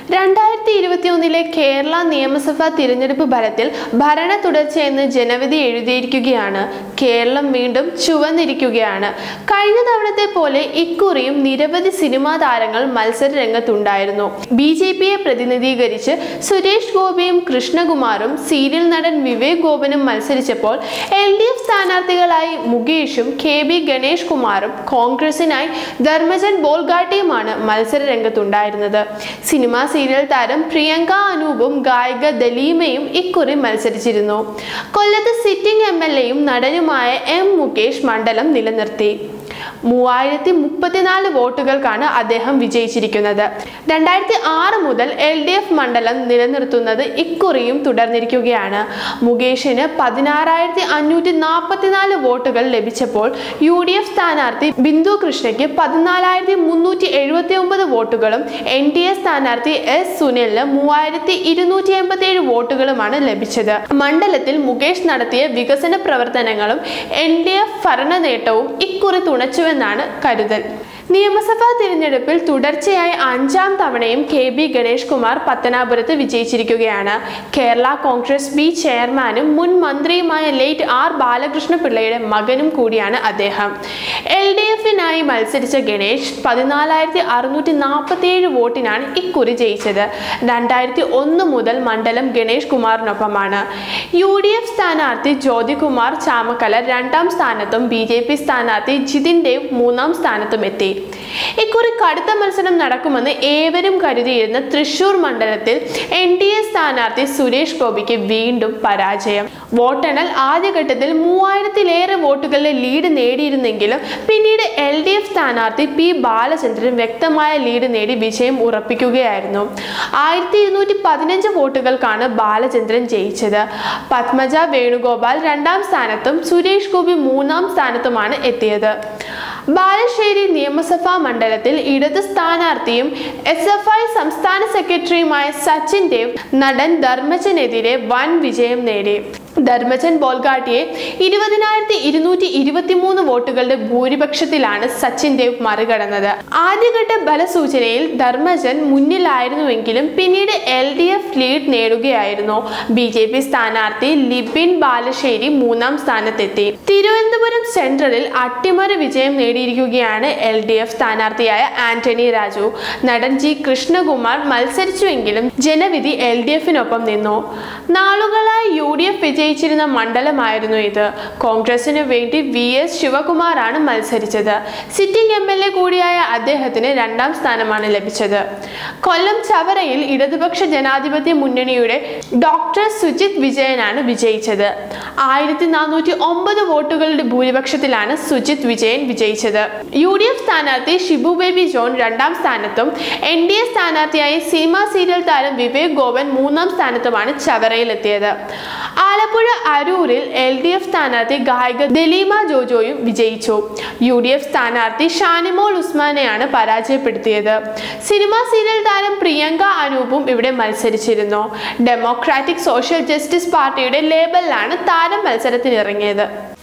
രണ്ടായിരത്തി ഇരുപത്തിയൊന്നിലെ കേരള നിയമസഭാ തിരഞ്ഞെടുപ്പ് ഫലത്തിൽ ഭരണ തുടർച്ചയെന്ന് ജനവിധി എഴുതിയിരിക്കുകയാണ് കേരളം വീണ്ടും ചുവന്നിരിക്കുകയാണ് കഴിഞ്ഞ തവണത്തെ പോലെ ഇക്കുറിയും നിരവധി സിനിമാ താരങ്ങൾ മത്സര രംഗത്തുണ്ടായിരുന്നു ബി ജെ പിയെ പ്രതിനിധീകരിച്ച് സുരേഷ് ഗോപിയും കൃഷ്ണകുമാറും സീരിയൽ നടൻ വിവേക് ഗോപനും മത്സരിച്ചപ്പോൾ എൽ ഡി എഫ് സ്ഥാനാർത്ഥികളായി മുകേഷും കെ ബി ഗണേഷ് കുമാറും കോൺഗ്രസിനായി ധർമ്മജൻ ബോൾഗാട്ടിയുമാണ് മത്സര രംഗത്തുണ്ടായിരുന്നത് സിനിമാ സീരിയൽ താരം പ്രിയങ്ക അനൂപും ഗായിക ദലീമയും ഇക്കുറി മത്സരിച്ചിരുന്നു കൊല്ലത്ത് സിറ്റിംഗ് എം എൽ എയും നടനുമായ എം മുകേഷ് മണ്ഡലം നിലനിർത്തി മൂവായിരത്തി മുപ്പത്തിനാല് വോട്ടുകൾക്കാണ് അദ്ദേഹം വിജയിച്ചിരിക്കുന്നത് രണ്ടായിരത്തി ആറ് മുതൽ എൽ ഡി എഫ് മണ്ഡലം നിലനിർത്തുന്നത് ഇക്കുറിയും തുടർന്നിരിക്കുകയാണ് മുകേഷിന് പതിനാറായിരത്തി അഞ്ഞൂറ്റി നാൽപ്പത്തിനാല് വോട്ടുകൾ ലഭിച്ചപ്പോൾ യു ഡി എഫ് സ്ഥാനാർത്ഥി ബിന്ദു കൃഷ്ണയ്ക്ക് പതിനാലായിരത്തി മുന്നൂറ്റി എഴുപത്തി ഒമ്പത് വോട്ടുകളും എൻ ഡി എ സ്ഥാനാർത്ഥി എസ് സുനിലിന് മൂവായിരത്തി ഇരുന്നൂറ്റി എൺപത്തി ഏഴ് വോട്ടുകളുമാണ് ലഭിച്ചത് മണ്ഡലത്തിൽ മുകേഷ് നടത്തിയ വികസന പ്രവർത്തനങ്ങളും എൻ ഡി എഫ് ഭരണ നേട്ടവും ഇക്കുറി തുണച്ചുവെന്നാണ് കരുതൽ നിയമസഭാ തിരഞ്ഞെടുപ്പിൽ തുടർച്ചയായി അഞ്ചാം തവണയും കെ ബി ഗണേഷ് കുമാർ പത്തനാപുരത്ത് വിജയിച്ചിരിക്കുകയാണ് കേരള കോൺഗ്രസ് ബി ചെയർമാനും മുൻ മന്ത്രിയുമായ ലേറ്റ് ആർ ബാലകൃഷ്ണ പിള്ളയുടെ മകനും കൂടിയാണ് അദ്ദേഹം എൽ ഡി എഫിനായി മത്സരിച്ച ഗണേഷ് പതിനാലായിരത്തി അറുന്നൂറ്റി നാൽപ്പത്തിയേഴ് വോട്ടിനാണ് ഇക്കുറി ജയിച്ചത് രണ്ടായിരത്തി ഒന്ന് മുതൽ മണ്ഡലം ഗണേഷ് കുമാറിനൊപ്പമാണ് യു ഡി എഫ് സ്ഥാനാർത്ഥി ജ്യോതികുമാർ ചാമക്കല രണ്ടാം സ്ഥാനത്തും ബി ജെ പി സ്ഥാനാർത്ഥി ജിതിൻ ദേവ് മൂന്നാം സ്ഥാനത്തും എത്തി ഇക്കുറി കടുത്ത മത്സരം നടക്കുമെന്ന് ഏവരും കരുതിയിരുന്ന തൃശൂർ മണ്ഡലത്തിൽ എൻ ഡി എ സ്ഥാനാർത്ഥി സുരേഷ് ഗോപിക്ക് വീണ്ടും പരാജയം വോട്ടെണ്ണൽ ആദ്യഘട്ടത്തിൽ മൂവായിരത്തിലേറെ വോട്ടുകളുടെ ലീഡ് നേടിയിരുന്നെങ്കിലും പിന്നീട് എൽ ഡി എഫ് സ്ഥാനാർത്ഥി പി ബാലചന്ദ്രൻ വ്യക്തമായ ലീഡ് നേടി വിജയം ഉറപ്പിക്കുകയായിരുന്നു ആയിരത്തി ഇരുന്നൂറ്റി പതിനഞ്ച് വോട്ടുകൾക്കാണ് ബാലചന്ദ്രൻ ജയിച്ചത് പത്മജ വേണുഗോപാൽ രണ്ടാം സ്ഥാനത്തും സുരേഷ് ഗോപി മൂന്നാം സ്ഥാനത്തുമാണ് എത്തിയത് ബാലശ്ശേരി നിയമസഭാ മണ്ഡലത്തിൽ ഇടത് സ്ഥാനാർത്ഥിയും എസ് എഫ് ഐ സംസ്ഥാന സെക്രട്ടറിയുമായ സച്ചിൻ ദേവ് നടൻ ധർമ്മജനെതിരെ വൻ വിജയം നേടി ധർമ്മജൻ ബോൾഗാട്ടിയെ ഇരുപതിനായിരത്തി ഇരുന്നൂറ്റി ഇരുപത്തിമൂന്ന് വോട്ടുകളുടെ ഭൂരിപക്ഷത്തിലാണ് സച്ചിൻ ദേവ് മറികടന്നത് ആദ്യഘട്ട ഫലസൂചനയിൽ ധർമ്മജൻ മുന്നിലായിരുന്നുവെങ്കിലും പിന്നീട് എൽ ഡി എഫ് ലീഡ് നേടുകയായിരുന്നു ബി ജെ പി സ്ഥാനാർത്ഥി ലിബിൻ ബാലശ്ശേരി മൂന്നാം സ്ഥാനത്തെത്തി തിരുവനന്തപുരം സെൻട്രലിൽ അട്ടിമറി വിജയം നേടിയിരിക്കുകയാണ് എൽ ഡി എഫ് സ്ഥാനാർത്ഥിയായ ആന്റണി രാജു നടൻ ജി കൃഷ്ണകുമാർ മത്സരിച്ചുവെങ്കിലും ജനവിധി എൽ ഡി എഫിനൊപ്പം നിന്നു നാളുകളായി യു ഡി എഫ് വിജയിച്ചിരുന്ന മണ്ഡലമായിരുന്നു ഇത് കോൺഗ്രസിന് വേണ്ടി വി എസ് ശിവകുമാറാണ് മത്സരിച്ചത് സിറ്റിംഗ് എം എൽ എ കൂടിയായ അദ്ദേഹത്തിന് രണ്ടാം സ്ഥാനമാണ് ലഭിച്ചത് കൊല്ലം ചവറയിൽ ഇടതുപക്ഷ ജനാധിപത്യ മുന്നണിയുടെ ഡോക്ടർ സുജിത് വിജയനാണ് വിജയിച്ചത് ആയിരത്തി നാനൂറ്റി ഒമ്പത് വോട്ടുകളുടെ ഭൂരിപക്ഷത്തിലാണ് സുജിത് വിജയൻ വിജയിച്ചത് യു ഡി എഫ് സ്ഥാനാർത്ഥി ഷിബു ബേബി ജോൺ രണ്ടാം സ്ഥാനത്തും എൻ ഡി എ സ്ഥാനാർത്ഥിയായ സിനിമ സീരിയൽ താരം വിവേക് ഗോവൻ മൂന്നാം സ്ഥാനത്തുമാണ് ചവറയിലെത്തിയത് ആലപ്പുഴ അരൂരിൽ എൽ ഡി എഫ് സ്ഥാനാർത്ഥി ഗായിക ദലീമ ജോജോയും വിജയിച്ചു യു ഡി എഫ് സ്ഥാനാർത്ഥി ഷാനിമോൾ ഉസ്മാനെയാണ് പരാജയപ്പെടുത്തിയത് സിനിമാ സീരിയൽ താരം പ്രിയങ്ക അനൂപും ഇവിടെ മത്സരിച്ചിരുന്നു ഡെമോക്രാറ്റിക് സോഷ്യൽ ജസ്റ്റിസ് പാർട്ടിയുടെ ലേബലിലാണ് താരം മത്സരത്തിനിറങ്ങിയത്